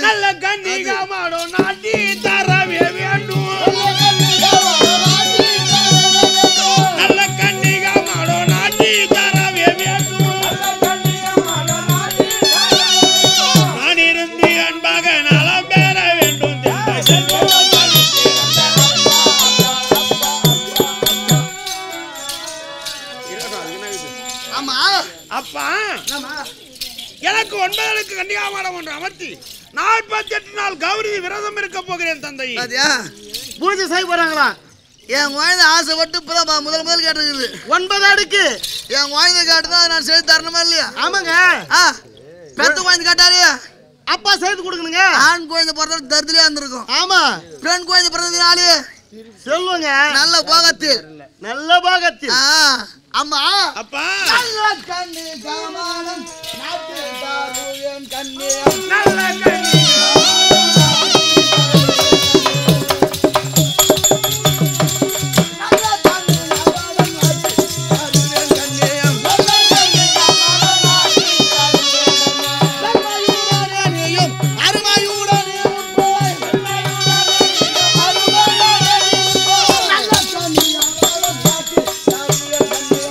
நல்ல கன்னிகாமாடோ நாட்டி தரவே வேண்டும் நல்ல கன்னிகாமாடோ நாட்டி தரவே வேண்டும் நான் இருந்து அன்பாக நலம் பெற வேண்டும் திட்ட செல்வம் ஆமா அப்பா ஆமா எனக்கு ஒன்பதற்கு கன்னிகாமாடம் ஒன்று அமர்த்தி நாற்பத்தி எட்டு நாள் கௌரி விரதம் இருக்க போகிறேன் தந்தை பாத்தியா பூஜை செய்ய போறாங்களா என் குழந்தை ஆசைப்பட்டு இப்பதான் பா- முதல் முதல் கேட்டிருக்குது ஒன்பது அடுக்கு என் குழந்தை கேட்டுதான் அதை நான் செய்து தரணுமா இல்லையா ஆமாங்க ஆ பெத்த குழந்தை கேட்டாலே அப்பா செய்து கொடுக்கணுங்க ஆண் குழந்தை பிறந்த தருதலையா இருந்திருக்கும் ஆமா பெண் குழந்தை பிறந்ததுனாலே சொல்லுங்க நல்ல போகத்தில் நல்ல பாகத்தில் ஆ ஆமா அப்பா நல்ல கண்ணு காமானம் நாட்டில் தாருவேன் கண்ணே நல்ல கன்னி நல்ல கண்ணு காமானம் நாட்டில் தாருவேன் கண்ணே செல்மையுடனேயும் அருமையுடனே உட்போய். நல்ல கண்ணு காமானம் நாட்டில் தாருவேன்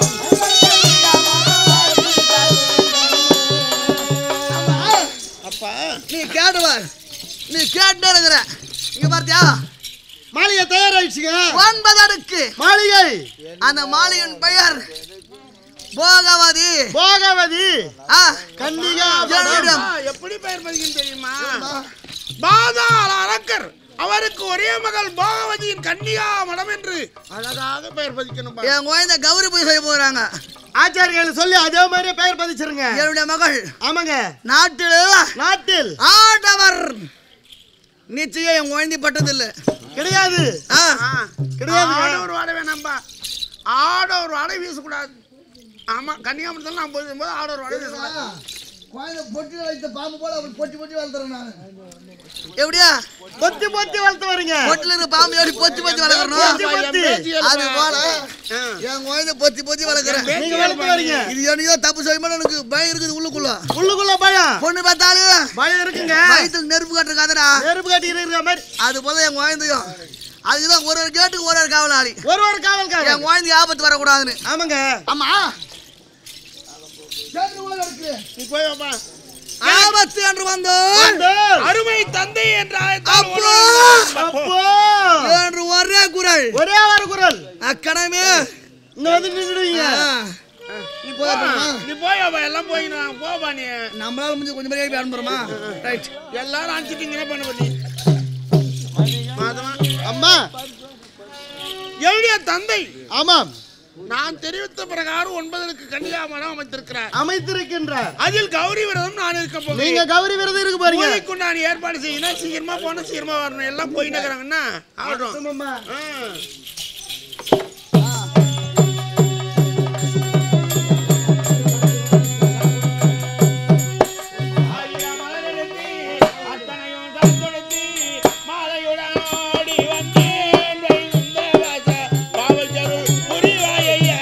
கண்ணே. அப்பா நீ கேட்டுவார் நீ கேட்டு இருக்கிற இங்க பார்த்தியா மாளிகை தயாராயிடுச்சுங்க ஒன்பது அடுக்கு மாளிகை அந்த மாளிகையின் பெயர் போகவதி போகவதி ஆ, கன்னிகா ஜனனிடம். அப்பா, எப்படி பெயர் பதிக்கும் தெரியுமா பாதாள அரக்கர் அவருக்கு ஒரே மகள் போகவதியின் கன்னிகா மடம் என்று அழகாக பெயர் பதிக்கணும் பா. என் குழந்தை கௌரி பூஜை செய்ய போறாங்க ஆச்சாரியால் சொல்லி அதே மாதிரியே பெயர் பதிச்சிருங்க என்னுடைய மகள் ஆமாங்க நாட்டில் நாட்டில் ஆடவர் நிச்சயம் என் குழந்தை பட்டதில்லை கிடையாது ஆ, ஆ, கிடையாதுங்க. ஆட ஒரு வாடை வேணாம்பா ஆட ஒரு வாடை வீசக்கூடாது ஆமா கன்னியாகுமரத்தில் நான் போகும்போது ஆட ஒரு வாடை வீசக்கூடாது குழந்தை பொட்டி வைத்த பாம்பு போல அப்படி பொட்டி பொட்டி வளர்த்துறேன் நான் எப்படியா பொத்தி பொத்தி வளர்த்து வரீங்க பொட்டில இருக்க பாம்பு எப்படி பொத்தி பொத்தி வளர்க்கணும் பொத்தி பொத்தி. அது போல என் குழந்தை பொத்தி பொத்தி வளர்க்குறேன் நீங்க வளர்த்து வரீங்க இது என்னையோ தப்பு செய்யும்போது எனக்கு பயம் இருக்குது உள்ளுக்குள்ள உள்ளுக்குள்ள பயம் பொண்ணு பார்த்தாலும் பயம் இருக்குங்க வயிற்றுல நெருப்பு கட்டுறக்காதடா நெருப்பு கட்டி இருக்கிற மாதிரி அது போல என் குழந்தையும் அதுக்குதான் ஒரு ஒரு கேட்டுக்கு ஒரு ஒரு காவலாளி ஒரு ஒரு காவல்காரன் என் குழந்தை ஆபத்து வரக்கூடாதுன்னு ஆமாங்க ஆமா நீ போய் வாப்பா. ஆபத்து என்று வந்தோம் வந்தோம். அருமை தந்தை என்ற ஆயத்தால் அப்போ! அப்போ என்று ஒரே குரல் ஒரே ஒரு குரல் அக்கணமே இங்க வந்து நின்றுடுவீங்க நீ போதுமா நீ போய் வாப்பா, எல்லாம் போயிடலாம் போப்பா நீ நம்மளால முடிஞ்சு கொஞ்சம் பேர் அனுப்புறோமா ரைட் எல்லாரும் அனுப்பிச்சிட்டீங்கன்னா பண்ண பத்தி மாதவா அம்மா என்னுடைய தந்தை ஆமாம் நான் தெரிவித்த பிரகாரம் ஒன்பதற்கு கன்னியாமரம் அமைத்திருக்கிறார் அமைத்திருக்கின்றார் அதில் கௌரி விரதம் நான் இருக்க நீங்க போகிறேன் கௌரி விரதம் இருக்கு பாருங்க பூஜைக்கு நான் ஏற்பாடு செய்யணும் சீக்கிரமா போன சீக்கிரமா வரணும் எல்லாம் போயிட்டு இருக்கிறாங்கன்னா ஆடுறோம் அம்மா. ஆ. ஆயிரம் மலரெடுத்து, அத்தனையும் கண்தொடுத்து, மாலையுடன் ஓடி வந்தேன் வைகுந்த வாச, பாவச்சருள் புரிவாயையா.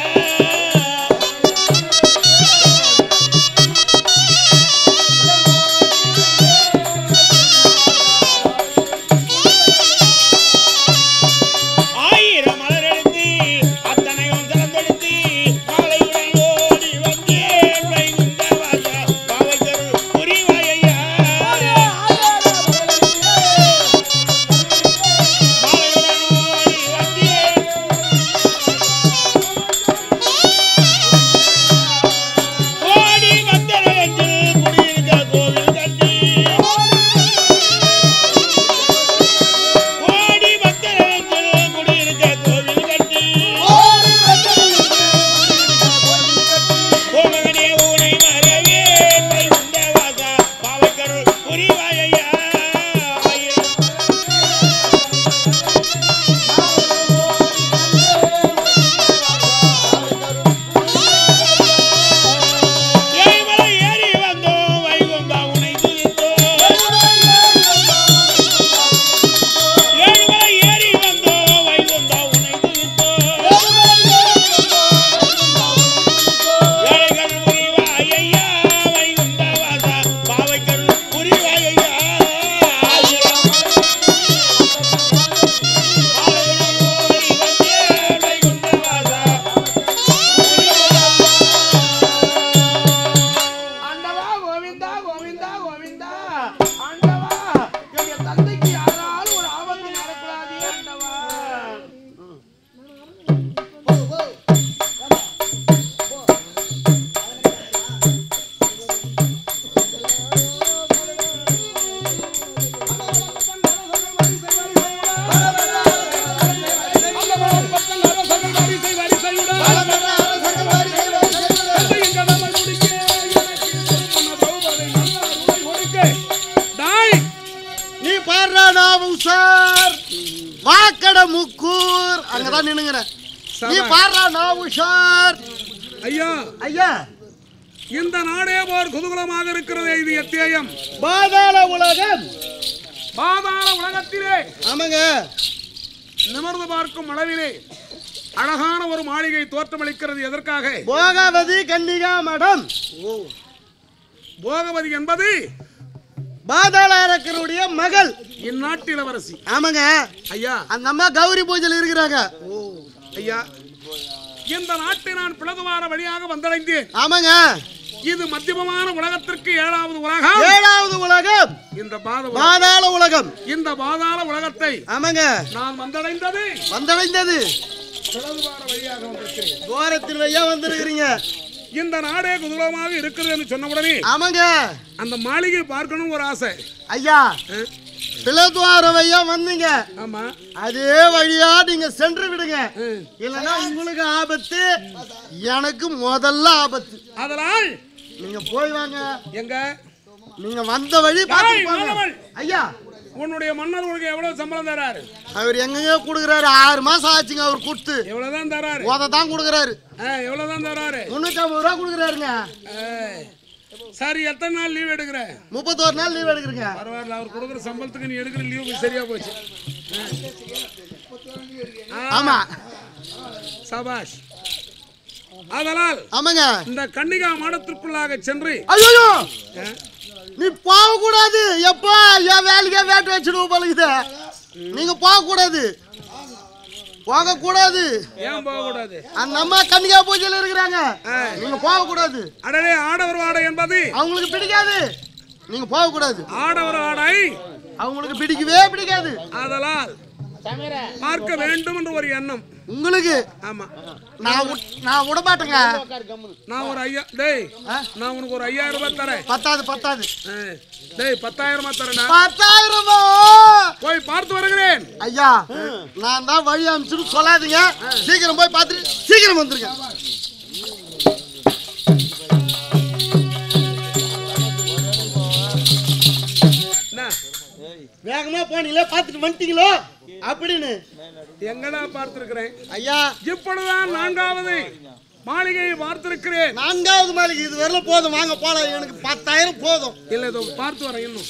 ஆயிரம் தான் நின்னுங்கிறேன் நீ சபா. பாடுறா நான் உஷார் ஐயா ஐயா இந்த நாடே போர் குதூகலமாக இருக்கிறது இது எத்தேயம் பாதாள உலகம் பாதாள உலகத்திலே ஆமாங்க நிமிர்ந்து பார்க்கும் அளவிலே அழகான ஒரு மாளிகை தோற்றமளிக்கிறது எதற்காக போகாவதி கன்னிகா மடம் போகவதி என்பது பாதாள அரக்கருடைய மகள் இந்நாட்டு இளவரசி ஆமாங்க ஐயா அந்த அம்மா கௌரி பூஜையில் இருக்கிறாங்க ஐயா இந்த நாட்டை நான் பிளதுவார வழியாக வந்தடைந்தேன் ஆமாங்க இது மத்தியமமான உலகத்திற்கு ஏழாவது உலகம் ஏழாவது உலகம் இந்த பாத உலகம். பாதாள உலகம் இந்த பாதாள உலகத்தை ஆமாங்க நான் வந்தடைந்தது வந்தடைந்தது பிளதுவார வழியாக வந்திருக்கிறேன் தூரத்தில் ஐயா வந்திருக்கிறீங்க இந்த நாடே குதூகலமாக இருக்கிறது என்று சொன்ன உடனே ஆமாங்க அந்த மாளிகை பார்க்கணும் ஒரு ஆசை ஐயா அஹ், பிளத்துவாரம் ஐயா வந்தீங்க ஆமா அதே வழியா நீங்க சென்று விடுங்க அஹ். இல்லைன்னா உங்களுக்கு ஆபத்து எனக்கு முதல்ல ஆபத்து அதனால் நீங்க போய் வாங்க எங்க நீங்க வந்த வழி பார்த்து ஏய், போங்க. மாணவன். ஐயா உன்னுடைய மன்னர் உனக்கு எவ்வளவு சம்பளம் தராரு அவர் எங்கெங்க கொடுக்குறாரு ஆறு மாசம் ஆச்சுங்க அவர் கொடுத்து எவ்வளவுதான் தராரு உத தான் கொடுக்குறாரு ஆ, எவ்வளவுதான் தராரு முன்னூத்தி ஐம்பது ரூபா கொடுக்குறாருங்க ஏய், சரி எத்தனை நாள் லீவ் எடுக்கிற முப்பத்தோரு நாள் லீவ் எடுக்கிறேங்க பரவாயில்ல அவர் கொடுக்குற சம்பளத்துக்கு நீ எடுக்கிற லீவு சரியா போச்சு ஆ. ஆமா சபாஷ் அதனால் ஆமாங்க இந்த கன்னிகா மாடத்திற்குள்ளாக சென்று ஐயோ ஆ, நீ போக கூடாது எப்பா என் வேலைக்கே வேட்டு வச்சிடுவோம் பழகுது நீங்க போக கூடாது போக கூடாது ஏன் போக கூடாது அந்த அம்மா கன்னிகா பூஜையில இருக்கிறாங்க நீங்க போக கூடாது அடலே ஆடவர் ஆடை என்பது அவங்களுக்கு பிடிக்காது நீங்க போக கூடாது ஆடவர் ஆடை அவங்களுக்கு பிடிக்கவே பிடிக்காது அதனால் பார்க்க வேண்டும் என்ற ஒரு எண்ணம் உங்களுக்கு ஆமா நான் விட்- நான் விட மாட்டேங்க நான் ஒரு ஐயா டேய் ஆ? நான் உனக்கு ஒரு ஐயாயிரம் ரூபாய் தரேன் பத்தாது பத்தாது ஆ, டேய் பத்தாயிரமா தரேனா பத்தாயிரமா போய் பார்த்து வருகிறேன் ஐயா நான் தான் வழி அனுப்பிச்சுன்னு சொல்லாதீங்க சீக்கிரம் போய் பார்த்துட்டு சீக்கிரம் வந்துருங்க என்ன வேகமா போனீங்களே பார்த்துட்டு வந்துட்டீங்களோ அப்படின்னு எங்கடா பார்த்திருக்கிறேன் ஐயா இப்பொழுதுதான் நான்காவது மாளிகையை பார்த்திருக்கிறேன் நான்காவது மாளிகை இது வரல போதும் வாங்க போலாம் எனக்கு பத்தாயிரம் போதும் இல்ல இதோ பார்த்து வரேன் இன்னும்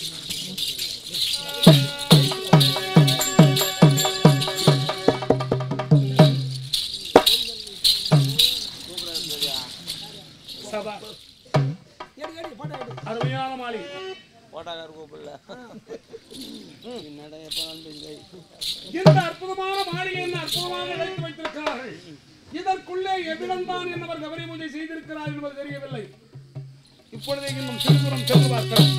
சபா. அருமையான மாளிகை இந்த அற்புதமான மாளிகை என்ன அற்புதமாக வைத்து வைத்திருக்கிறார்கள் இதற்குள்ளே எவ்விடம்தான் என்னவர் கபரி பூஜை செய்திருக்கிறார் என்பது தெரியவில்லை இப்பொழுதே இன்னும் சிறுபுறம் சென்று பார்க்கிறோம்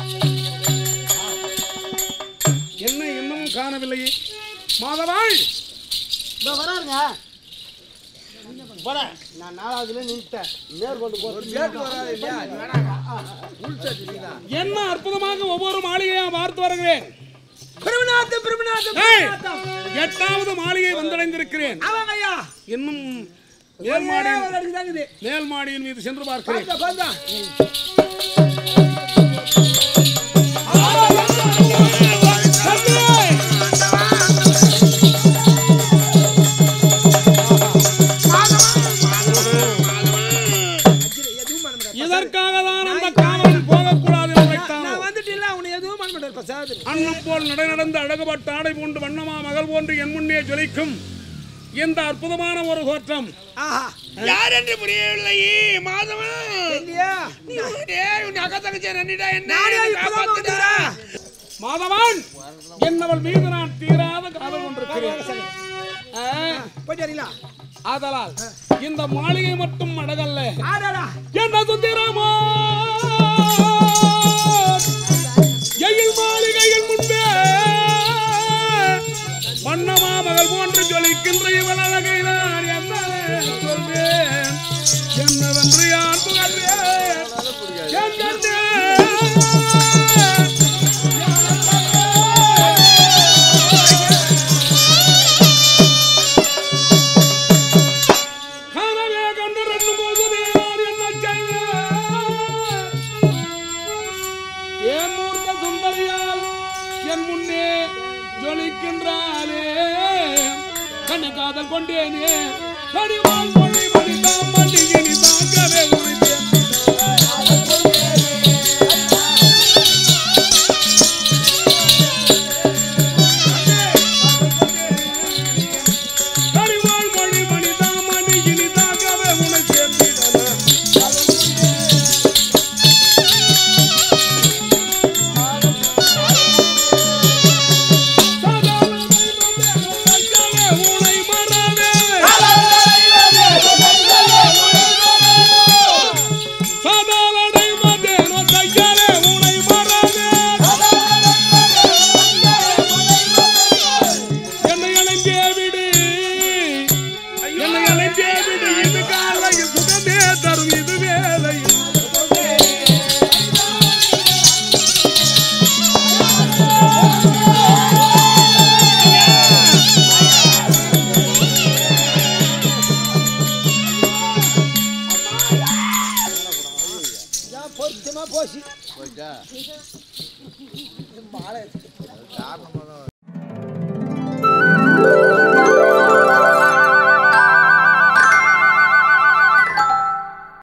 என்ன இன்னமும் காணவில்லையே மாதவாள் இதோ வராருங்க போட நான் நாலாவதுல நின்ட்டேன் மேற்கொண்டு போறேன் என்ன அற்புதமாக ஒவ்வொரு மாளிகையா பார்த்து வருகிறேன் பிரபுநாதம் பிரபுநாதம் ஏய், எட்டாவது மாளிகை வந்தடைந்திருக்கிறேன் ஆமாங்க ஐயா இன்னும் மேல் மாடியின் அடிக்குதாங்குது மேல் மாடியின் மீது சென்று பார்க்கிறேன் பாருங்க இதற்காக தான் அந்த காவலன் போகக்கூடாது என்று வைத்தானோ நான் வந்துட்டு இல்ல உன்னை எதுவும் பண்ண மாட்டேன் பிரசாத் அன்னம் போல் நடை நடந்து அழகுபட்ட ஆடை பூண்டு வண்ணமா மகள் போன்று என் முன்னே ஜொலிக்கும் இந்த அற்புதமான ஒரு தோற்றம் ஆஹா யார் என்று புரியவில்லை மாதவன் இல்லையா நானே இப்பதான் வந்துக்கிறேன் மாதவன் என்னவள் மீது நான் தீராத காதல் கொண்டிருக்கிறேன் ஆ, போயிட்டு வரீங்களா ஆதலால் இந்த மாளிகை மட்டும் அடகல்ல ஆடாடா என்ன சுந்தரமோ எயில் மாளிகையில் முன்பே வண்ணமா மகள் போன்று ஜொலிக்கின்ற இவள் அழகை நான் என்ன சொல்வேன் என்னவென்று யான் புகழ்வேன் எங்கென்னே? காணவே கண்டு ரெண்டு போதுமே யார் என்ன செய்வேன் ஏன் மூர்த்த சுந்தரியால் என் முன்னே ஜொலிக்கின்றானே கண்ணு காதல் கொண்டேனே கடிவாள் மொழி மணி தான் மண்டிகினி தாங்கவே உழைத்தேன் கடிவாள் மொழி மணி தான் மண்டிகினி தாங்கவே உழைத்தேன் உனை மறவே சதாலடை மதேனோ தையலே உனை மறவே என்னை அழைத்தே விடு என்னை அழைத்தே விடு இது காலையில் சுகமே தரும் இது வேலையில் பொருத்தமா போச்சு போயிட்டா மாலை காரணமா